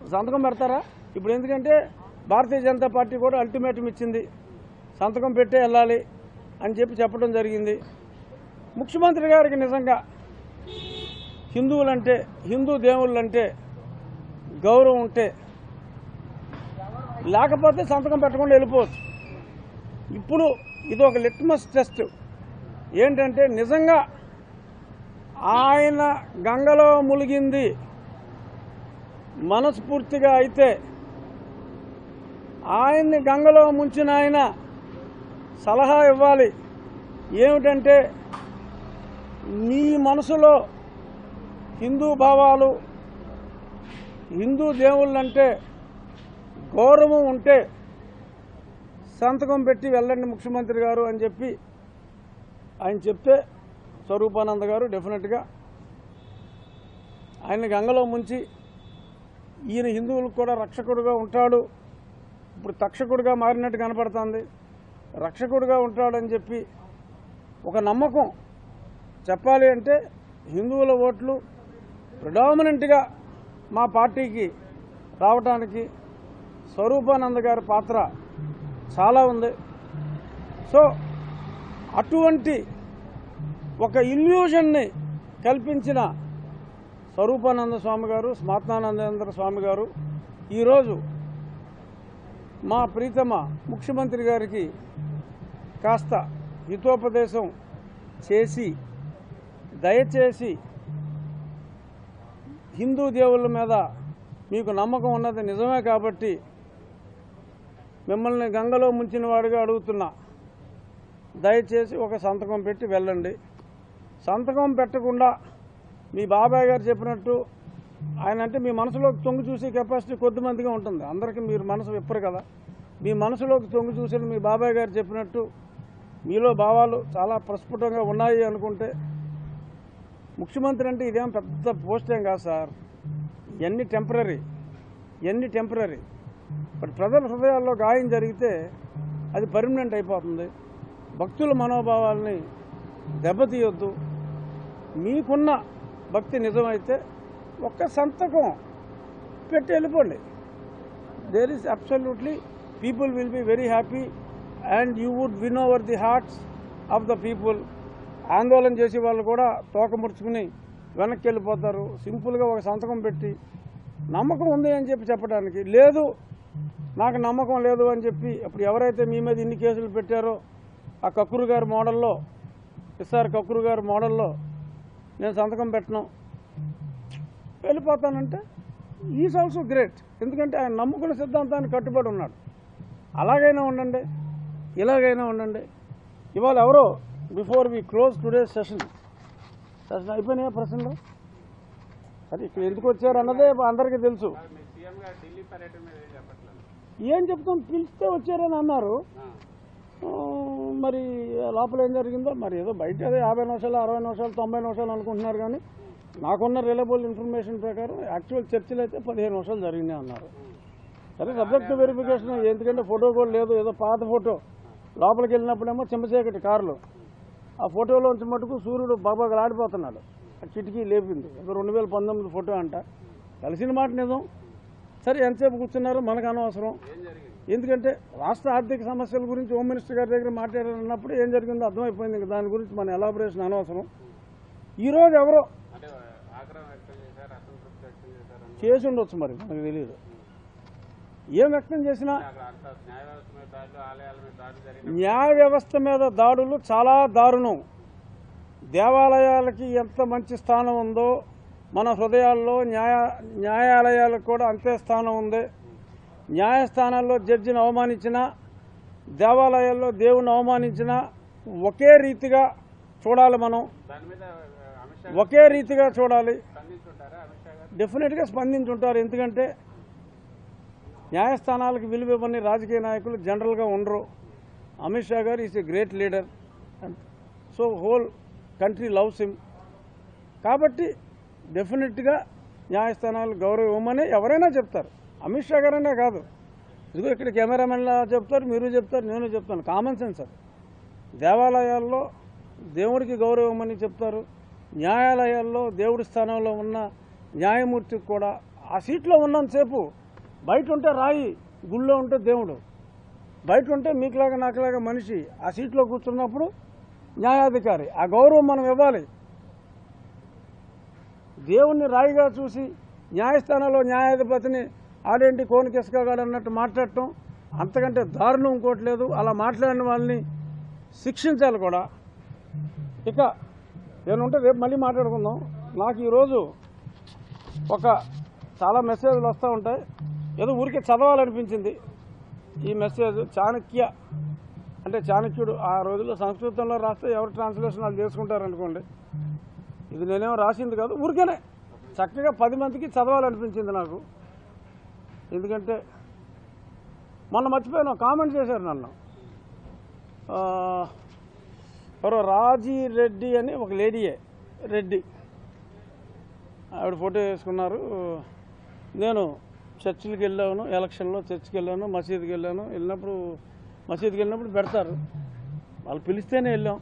సంతకం పెడతారా ఇప్పుడు ఎందుకంటే భారతీయ జనతా పార్టీ కూడా అల్టిమేటం ఇచ్చింది సంతకం పెట్టే వెళ్ళాలి అని చెప్పి చెప్పడం జరిగింది ముఖ్యమంత్రి గారికి నిజంగా హిందువులంటే హిందూ దేవుళ్ళంటే గౌరవం ఉంటే లేకపోతే సంతకం పెట్టకుండా వెళ్ళిపోవచ్చు ఇప్పుడు ఇది ఒక లిట్మస్ టెస్ట్ ఏంటంటే నిజంగా ఆయన గంగలో ములిగింది మనస్ఫూర్తిగా అయితే ఆయన్ని గంగలో ముంచిన ఆయన సలహా ఇవ్వాలి ఏమిటంటే నీ మనసులో హిందూ భావాలు హిందూ దేవుళ్ళంటే గౌరవం ఉంటే సంతకం పెట్టి వెళ్ళండి ముఖ్యమంత్రి గారు అని చెప్పి ఆయన చెప్తే స్వరూపానంద గారు డెఫినెట్గా ఆయన గంగలో ముంచి ఈయన హిందువులకు కూడా రక్షకుడుగా ఉంటాడు ఇప్పుడు తక్షకుడుగా మారినట్టు కనపడుతుంది రక్షకుడుగా ఉంటాడని చెప్పి ఒక నమ్మకం చెప్పాలి అంటే హిందువుల ఓట్లు ప్రిడామినెంట్గా మా పార్టీకి రావడానికి స్వరూపానంద గారి పాత్ర చాలా ఉంది సో అటువంటి ఒక ఇల్యూషన్ని కల్పించిన స్వరూపానంద స్వామి గారు స్మాత్మానందేంద్ర స్వామి గారు ఈరోజు మా ప్రీతమ ముఖ్యమంత్రి గారికి కాస్త హితోపదేశం చేసి దయచేసి హిందూ దేవుళ్ళ మీద మీకు నమ్మకం ఉన్నది నిజమే కాబట్టి మిమ్మల్ని గంగలో ముంచిన వాడిగా అడుగుతున్నా దయచేసి ఒక సంతకం పెట్టి వెళ్ళండి సంతకం పెట్టకుండా మీ బాబాయ్ గారు చెప్పినట్టు ఆయన అంటే మీ మనసులోకి తొంగి చూసే కెపాసిటీ కొద్దిమందిగా ఉంటుంది అందరికీ మీరు మనసు విప్పరు కదా మీ మనసులోకి తొంగి చూసిన మీ బాబాయ్ గారు చెప్పినట్టు మీలో భావాలు చాలా ప్రస్ఫుటంగా ఉన్నాయి అనుకుంటే ముఖ్యమంత్రి అంటే ఇదేం పెద్ద పోస్ట్ ఏం కాదు సార్ ఇవన్నీ టెంపరీ ఇవన్నీ టెంపరీ బట్ ప్రజల హృదయాల్లో గాయం జరిగితే అది పర్మనెంట్ అయిపోతుంది భక్తుల మనోభావాల్ని దెబ్బతీయొద్దు మీకున్న భక్తి నిజమైతే ఒక్క సంతకం పెట్టి వెళ్ళిపోండి there is absolutely people will be very happy and you would win over the hearts of the people ఆందోళన చేసే వాళ్ళు కూడా తోక ముడుచుకుని వెనక్కి వెళ్ళిపోతారు సింపుల్గా ఒక సంతకం పెట్టి నమ్మకం ఉంది అని చెప్పి చెప్పడానికి లేదు నాకు నమ్మకం లేదు అని చెప్పి ఇప్పుడు ఎవరైతే మీ మీద ఇన్ని కేసులు పెట్టారో ఆ కక్కురు గారి మోడల్లో ఎస్ఆర్ కక్కురు గారి మోడల్లో నేను సంతకం పెట్టను వెళ్ళిపోతానంటే ఈజ్ ఆల్సో గ్రేట్ ఎందుకంటే ఆయన నమ్ముకున్న సిద్ధాంతానికి కట్టుబడి ఉన్నాడు అలాగైనా ఉండండి ఇలాగైనా ఉండండి ఇవాళ ఎవరో before we close today session session అయిపోయినాయా ప్రశ్నలు అది ఇక్కడ ఎందుకు వచ్చారు అన్నదే అందరికీ తెలుసు మీ సీఎం గారు ఢిల్లీ పర్యటన మీద ఏం చెప్పట్లేదు ఏం చెప్తాం పిలిస్తే వచ్చారని అన్నారు ఆ, మరి లోపల ఏం జరిగిందో మరి ఏదో బయట ఏదో యాభై నిమిషాలు అరవై నిమిషాలు తొంభై నిమిషాలు అనుకుంటున్నారు కానీ నాకున్న రిలయబుల్ ఇన్ఫర్మేషన్ ప్రకారం యాక్చువల్ చర్చలు అయితే పదిహేను నిమిషాలు జరిగినాయి అన్నారు సరే సబ్జెక్ట్ వెరిఫికేషన్ ఎందుకంటే ఫోటో కూడా లేదు ఏదో పాత ఫోటో లోపలికి వెళ్ళినప్పుడేమో చెంపచీకటి కారులో ఆ ఫోటోలోంచి మటుకు సూర్యుడు బాబాగలాడిపోతున్నాడు ఆ కిటికీ లేపింది ఏదో రెండు వేల పంతొమ్మిది ఫోటో అంట కలిసిన మాట నిజం సరే ఎంతసేపు కూర్చున్నారో మనకు అనవసరం ఏం జరిగింది ఎందుకంటే రాష్ట్ర ఆర్థిక సమస్యల గురించి హోమ్ మినిస్టర్ గారి దగ్గర మాట్లాడారన్నప్పుడు ఏం జరిగిందో అర్థమైపోయింది ఇంకా దాని గురించి మన ఎలాబరేషన్ అనవసరం ఈరోజు ఎవరో అంటే ఆగ్రహం వ్యక్తం చేశారు అసంతృప్తి వ్యక్తం చేశారు అని చేసి ఉండొచ్చు మరి మనకు తెలియదు ఏం వ్యక్తం చేసినా అక్కడ అంతా న్యాయ వ్యవస్థ మీద దాడులు ఆలయాల మీద దాడులు జరిగిన న్యాయ వ్యవస్థ మీద దాడులు చాలా దారుణం దేవాలయాలకి ఎంత మంచి స్థానం ఉందో మన హృదయాల్లో న్యాయ న్యాయాలయాలకు కూడా అంతే స్థానం ఉంది న్యాయస్థానాల్లో జడ్జిని అవమానించిన దేవాలయాల్లో దేవుని అవమానించిన ఒకే రీతిగా చూడాలి మనం దాని మీద ఆ, అమిత్ షా ఒకే రీతిగా చూడాలి స్పందించుంటారా అమిత్ షా గారు డెఫినెట్గా స్పందించుంటారు ఎందుకంటే న్యాయస్థానాలకు విలువ ఇవ్వని రాజకీయ నాయకులు జనరల్గా ఉండరు అమిత్ షా గారు is a great leader so whole country loves him కాబట్టి డెఫినెట్గా న్యాయస్థానాలు గౌరవం ఇవ్వమని ఎవరైనా చెప్తారు అమిత్ షా గారైనా కాదు ఇదిగో ఇక్కడ కెమెరామెన్లా చెప్తారు మీరు చెప్తారు నేను చెప్తాను కామన్ సెన్స్ అది దేవాలయాల్లో దేవుడికి గౌరవం అని చెప్తారు న్యాయాలయాల్లో దేవుడి స్థానంలో ఉన్న న్యాయమూర్తికి కూడా ఆ సీట్లో ఉన్నంతసేపు బయట ఉంటే రాయి గుళ్ళో ఉంటే దేవుడు బయట ఉంటే మీకులాగా నాకులాగా మనిషి ఆ సీట్లో కూర్చున్నప్పుడు న్యాయాధికారి ఆ గౌరవం మనం ఇవ్వాలి దేవుణ్ణి రాయిగా చూసి న్యాయస్థానంలో న్యాయాధిపతిని ఆడేంటి కోనికెసుకోగాడు అన్నట్టు మాట్లాడటం అంతకంటే దారుణం ఇంకోటి లేదు అలా మాట్లాడిన వాళ్ళని శిక్షించాలి కూడా ఇక నేనుంటే రేపు మళ్ళీ మాట్లాడుకుందాం నాకు ఈరోజు ఒక చాలా మెసేజ్లు వస్తూ ఉంటాయి ఏదో ఊరికే చదవాలనిపించింది ఈ మెసేజ్ చాణక్య అంటే చాణక్యుడు ఆ రోజుల్లో సంస్కృతంలో రాస్తే ఎవరు ట్రాన్స్లేషన్ వాళ్ళు చేసుకుంటారనుకోండి ఇది నేనేమో రాసింది కాదు ఊరికేనే చక్కగా పది మందికి చదవాలనిపించింది నాకు ఎందుకంటే మొన్న మర్చిపోయాను కామెంట్ చేశారు నన్ను ఆ, ఎవరో రాజీ రెడ్డి అని ఒక లేడీయే రెడ్డి ఆవిడ ఫోటో వేసుకున్నారు నేను చర్చిలకు వెళ్ళాను ఎలక్షన్లో చర్చికి వెళ్ళాను మసీదుకి వెళ్ళాను వెళ్ళినప్పుడు మసీదుకి వెళ్ళినప్పుడు పెడతారు వాళ్ళు పిలిస్తేనే వెళ్ళాం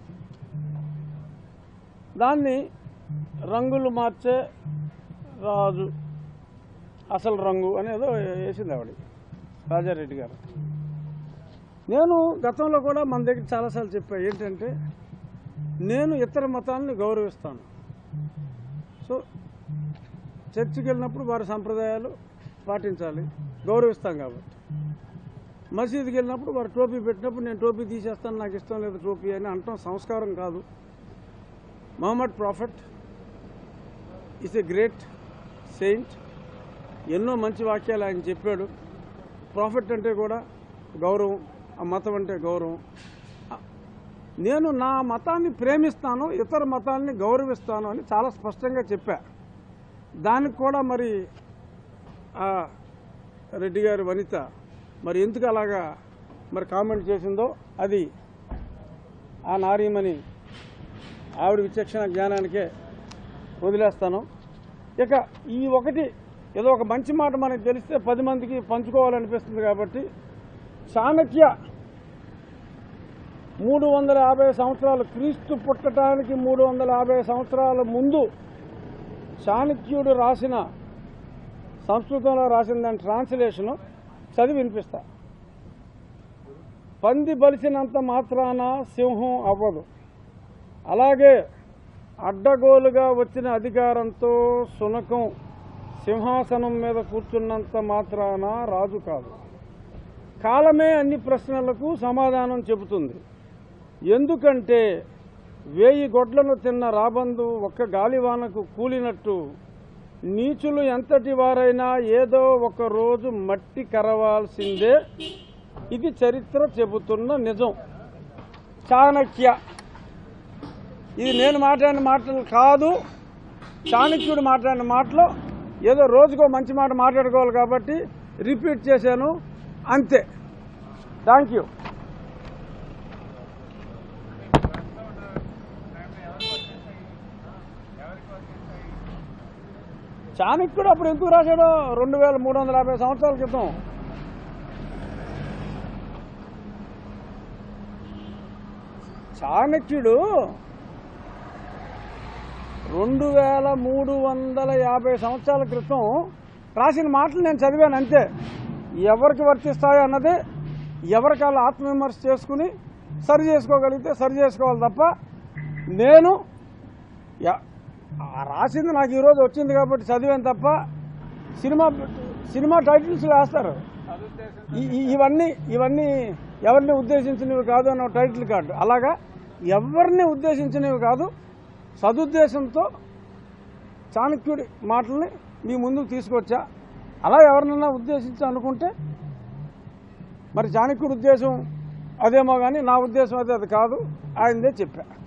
దాన్ని రంగులు మార్చే రాజు అసలు రంగు అనేదో వేసింది ఆవిడ రాజారెడ్డి గారు నేను గతంలో కూడా మన దగ్గర చాలాసార్లు చెప్పా ఏంటంటే నేను ఇతర మతాలను గౌరవిస్తాను సో చర్చికి వెళ్ళినప్పుడు వారి సంప్రదాయాలు పాటించాలి గౌరవిస్తాం కాబట్టి మసీదుకి వెళ్ళినప్పుడు వారు టోపీ పెట్టినప్పుడు నేను టోపీ తీసేస్తాను నాకు ఇష్టం లేదు టోపీ అని అంటాం సంస్కారం కాదు Muhammad prophet is a great saint ఎన్నో మంచి వాక్యాలు ఆయన చెప్పాడు ప్రాఫిట్ అంటే కూడా గౌరవం ఆ మతం అంటే గౌరవం ఆ, నేను నా మతాన్ని ప్రేమిస్తాను ఇతర మతాన్ని గౌరవిస్తాను అని చాలా స్పష్టంగా చెప్పా దానికి కూడా మరి ఆ రెడ్డి గారి వనిత మరి ఎందుకు అలాగా మరి కామెంట్ చేసిందో అది ఆ నారీమణి ఆవిడ విచక్షణ జ్ఞానానికే వదిలేస్తాను ఇక ఈ ఒకటి ఏదో ఒక మంచి మాట మనకు తెలిస్తే పది మందికి పంచుకోవాలనిపిస్తుంది కాబట్టి చాణక్య మూడు వందల యాభై సంవత్సరాలు క్రీస్తు పుట్టడానికి మూడు వందల యాభై సంవత్సరాల ముందు చాణక్యుడు రాసిన సంస్కృతంలో రాసిన దాని ట్రాన్స్లేషను చదివి వినిపిస్తా పంది బలిసినంత మాత్రాన సింహం అవ్వదు అలాగే అడ్డగోలుగా వచ్చిన అధికారంతో సునకం సింహాసనం మీద కూర్చున్నంత మాత్రాన రాజు కాదు కాలమే అన్ని ప్రశ్నలకు సమాధానం చెబుతుంది ఎందుకంటే వేయి గొడ్లను తిన్న రాబందు ఒక్క గాలివానకు కూలినట్టు నీచులు ఎంతటి వారైనా ఏదో ఒక రోజు మట్టి కరవాల్సిందే ఇది చరిత్ర చెబుతున్న నిజం చాణక్య ఇది నేను మాట్లాడిన మాటలు కాదు చాణక్యుడు మాట్లాడిన మాటలు ఏదో రోజుకో మంచి మాట మాట్లాడుకోవాలి కాబట్టి రిపీట్ చేశాను అంతే థ్యాంక్ యూ చాణక్యుడు అప్పుడు ఎందుకు రాశాడు రెండు వేల మూడు వందల యాభై సంవత్సరాల క్రితం చాణక్యుడు రెండు వేల మూడు వందల యాభై సంవత్సరాల క్రితం రాసిన మాటలు నేను చదివాను అంతే ఎవరికి వర్తిస్తాయో అన్నది ఎవరికి వాళ్ళు ఆత్మవిమర్శ చేసుకుని సరి చేసుకోగలిగితే సరి చేసుకోవాలి తప్ప నేను యా- ఆ రాసింది నాకు ఈరోజు వచ్చింది కాబట్టి చదివాను తప్ప సినిమా సినిమా టైటిల్స్ వేస్తారు ఈ- ఈ- ఇవన్నీ ఇవన్నీ ఎవరిని ఉద్దేశించినవి కాదు అన్న టైటిల్ కార్డు అలాగా ఎవరిని ఉద్దేశించినవి కాదు సదుద్దేశంతో చాణక్యుడి మాటల్ని మీ ముందుకు తీసుకొచ్చా అలా ఎవరినైనా ఉద్దేశించి అనుకుంటే మరి చాణక్యుడి ఉద్దేశం అదేమో కానీ నా ఉద్దేశం అయితే అది కాదు ఆయనదే చెప్పా